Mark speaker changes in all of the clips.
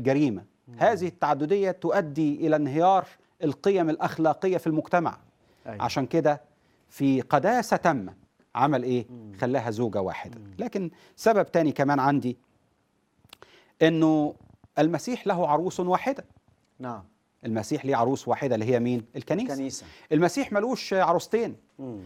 Speaker 1: الجريمه هذه التعدديه تؤدي الى انهيار القيم الاخلاقيه في المجتمع
Speaker 2: أيوة.
Speaker 1: عشان كده في قداسه تامه عمل ايه خلاها زوجه واحده لكن سبب تاني كمان عندي انه المسيح له عروس واحده
Speaker 2: نعم
Speaker 1: المسيح ليه عروس واحده اللي هي مين الكنيسه
Speaker 2: كنيسة
Speaker 1: المسيح ملوش عروستين
Speaker 2: مم.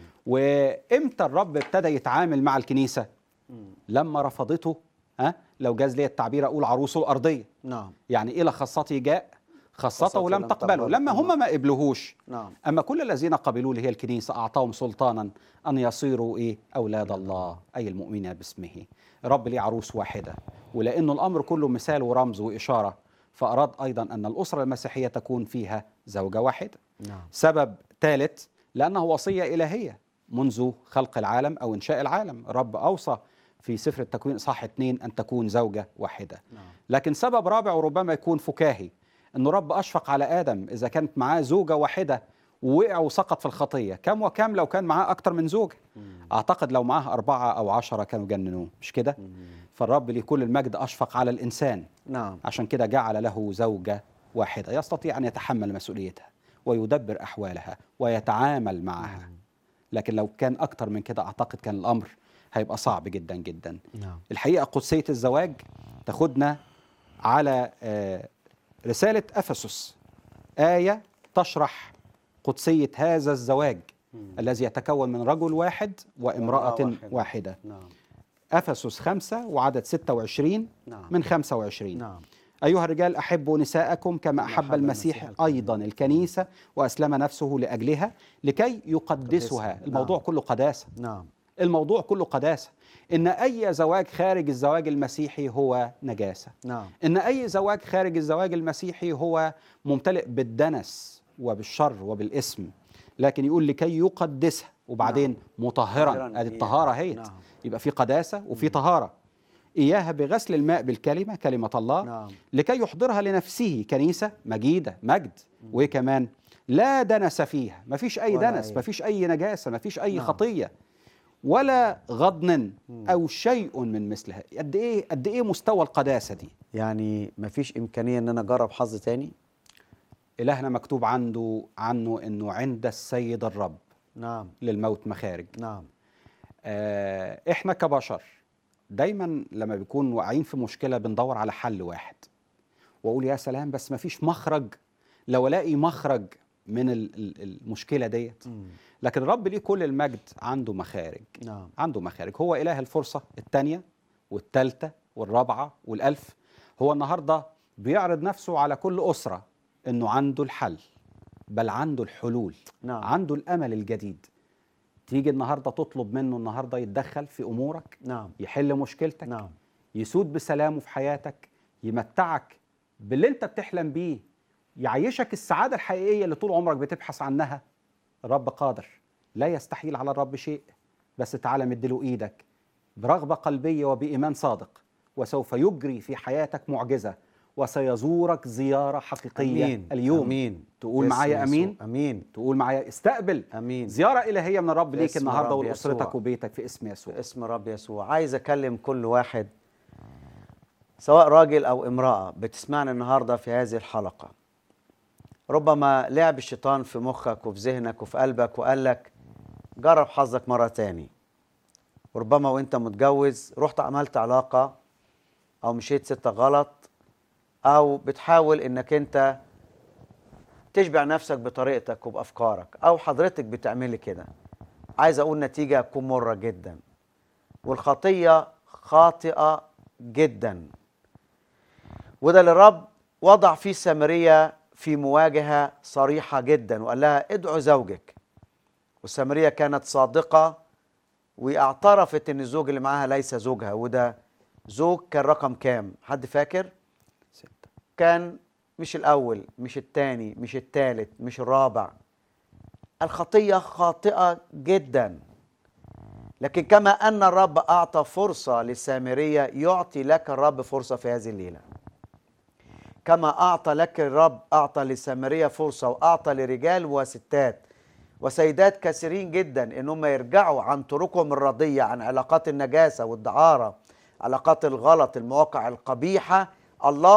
Speaker 1: وامتى الرب ابتدى يتعامل مع الكنيسه
Speaker 2: مم.
Speaker 1: لما رفضته ها لو جاز لي التعبير اقول عروسه الارضيه
Speaker 2: نعم
Speaker 1: يعني الى خاصته جاء خاصته
Speaker 2: خاصته
Speaker 1: لم
Speaker 2: لم
Speaker 1: تقبله
Speaker 2: تقبله.
Speaker 1: لما هم ما قبلوهوش
Speaker 2: نعم
Speaker 1: اما كل الذين قبلوه اللي هي الكنيسه اعطاهم سلطانا ان يصيروا ايه اولاد الله اي المؤمنين باسمه رب ليه عروس واحده ولانه الامر كله مثال ورمز واشاره فاراد ايضا ان الاسره المسيحيه تكون فيها زوجه واحده
Speaker 2: نعم
Speaker 1: سبب ثالث لأنه وصية إلهية منذ خلق العالم أو إنشاء العالم الرب أوصى في سفر التكوين إصحاح 2 أن تكون زوجة واحدة
Speaker 2: نعم
Speaker 1: لكن سبب رابع وربما يكون فكاهي أن رب أشفق على آدم إذا كانت معاه زوجة واحدة ووقع وسقط في الخطية كم وكم لو كان معاه أكتر من زوجة أعتقد لو معاه أربعة أو عشرة كانوا جننوه مش كده فالرب لكل المجد أشفق على الإنسان
Speaker 2: نعم
Speaker 1: عشان كده جعل له زوجة واحدة يستطيع أن يتحمل مسؤوليتها ويدبر أحوالها ويتعامل معها لكن لو كان أكتر من كده أعتقد كان الأمر هيبقى صعب جدا جدا
Speaker 2: نعم
Speaker 1: الحقيقة قدسية الزواج تاخدنا على آه، رسالة أفسس آية تشرح قدسية هذا الزواج الذي يتكون من رجل واحد وامرأة
Speaker 2: وامرأة واحدة.
Speaker 1: واحدة
Speaker 2: نعم
Speaker 1: أفسس خمسة وعدد 26
Speaker 2: نعم.
Speaker 1: من 25
Speaker 2: نعم
Speaker 1: أيها الرجال أحبوا نساءكم كما أحب
Speaker 2: أحب
Speaker 1: المسيح
Speaker 2: المسيح
Speaker 1: أيضا الكنيسة وأسلم نفسه لأجلها لكي يقدسها
Speaker 2: يقدسها.
Speaker 1: الموضوع
Speaker 2: نعم.
Speaker 1: كله قداسة
Speaker 2: نعم
Speaker 1: الموضوع كله قداسة إن أي زواج خارج الزواج المسيحي هو نجاسة
Speaker 2: نعم
Speaker 1: إن أي زواج خارج الزواج المسيحي هو ممتلئ بالدنس وبالشر وبالاسم لكن يقول لكي يقدسها وبعدين مطهرا
Speaker 2: مطهراً
Speaker 1: ادي
Speaker 2: إياها.
Speaker 1: الطهاره هي
Speaker 2: نعم.
Speaker 1: يبقى في قداسه وفي طهاره اياها بغسل الماء بالكلمه كلمه الله
Speaker 2: نعم.
Speaker 1: لكي يحضرها لنفسه كنيسه مجيده مجد وكمان لا دنس فيها ما فيش اي
Speaker 2: ولا
Speaker 1: دنس
Speaker 2: أي.
Speaker 1: ما فيش اي نجاسه ما فيش اي
Speaker 2: نعم.
Speaker 1: خطيه ولا غضن او شيء من مثلها قد ايه قد ايه مستوى القداسه دي
Speaker 2: يعني مفيش إمكانية إن أنا أجرب حظ تاني
Speaker 1: إلهنا مكتوب عنده عنه إنه عند السيد الرب
Speaker 2: نعم
Speaker 1: للموت مخارج
Speaker 2: نعم
Speaker 1: آه إحنا كبشر دايما لما بيكون واقعين في مشكلة بندور على حل واحد وأقول يا سلام بس مفيش مخرج لو ألاقي مخرج من ال- ال- المشكلة ديت
Speaker 2: مم.
Speaker 1: لكن الرب ليه كل المجد عنده مخارج
Speaker 2: نعم
Speaker 1: عنده مخارج هو إله الفرصة الثانية والثالثة والرابعة والألف هو النهاردة بيعرض نفسه على كل أسرة إنه عنده الحل بل عنده الحلول
Speaker 2: نعم.
Speaker 1: عنده الأمل الجديد تيجي النهاردة تطلب منه النهاردة يتدخل في أمورك
Speaker 2: نعم
Speaker 1: يحل مشكلتك
Speaker 2: نعم
Speaker 1: يسود بسلامه في حياتك يمتعك باللي انت بتحلم بيه يعيشك السعادة الحقيقية اللي طول عمرك بتبحث عنها الرب قادر لا يستحيل على الرب شيء بس تعالى مديله ايدك برغبة قلبية وبإيمان صادق وسوف يجري في حياتك معجزة وسيزورك زيارة حقيقية
Speaker 2: أمين
Speaker 1: اليوم
Speaker 2: أمين
Speaker 1: تقول
Speaker 2: باسم
Speaker 1: معايا
Speaker 2: يسوع.
Speaker 1: أمين
Speaker 2: أمين
Speaker 1: تقول معايا استقبل
Speaker 2: أمين
Speaker 1: زيارة إلهية من الرب ليك
Speaker 2: باسم
Speaker 1: النهاردة
Speaker 2: رب
Speaker 1: ولأسرتك
Speaker 2: يسوع.
Speaker 1: وبيتك في اسم يسوع
Speaker 2: باسم رب يسوع عايز اكلم كل واحد سواء راجل او امراه بتسمعني النهارده في هذه الحلقه ربما لعب الشيطان في مخك وفي ذهنك وفي قلبك وقال لك جرب حظك مره تاني وربما وانت متجوز رحت عملت علاقه او مشيت ستة غلط او بتحاول انك انت تشبع نفسك بطريقتك وبافكارك او حضرتك بتعملي كده عايز اقول نتيجه هتكون مره جدا والخطيه خاطئه جدا وده اللي الرب وضع فيه السامريه في مواجهه صريحه جدا وقال لها ادعو زوجك والسامريه كانت صادقه واعترفت ان الزوج اللي معاها ليس زوجها وده زوج كان رقم كام حد فاكر
Speaker 1: ستة.
Speaker 2: كان مش الاول مش الثاني مش الثالث مش الرابع الخطيه خاطئه جدا لكن كما ان الرب اعطى فرصه للسامريه يعطي لك الرب فرصه في هذه الليله كما اعطى لك الرب اعطى للسامريه فرصه واعطى لرجال وستات وسيدات كثيرين جدا انهم يرجعوا عن طرقهم الرضيه عن علاقات النجاسه والدعاره علاقات الغلط المواقع القبيحه الله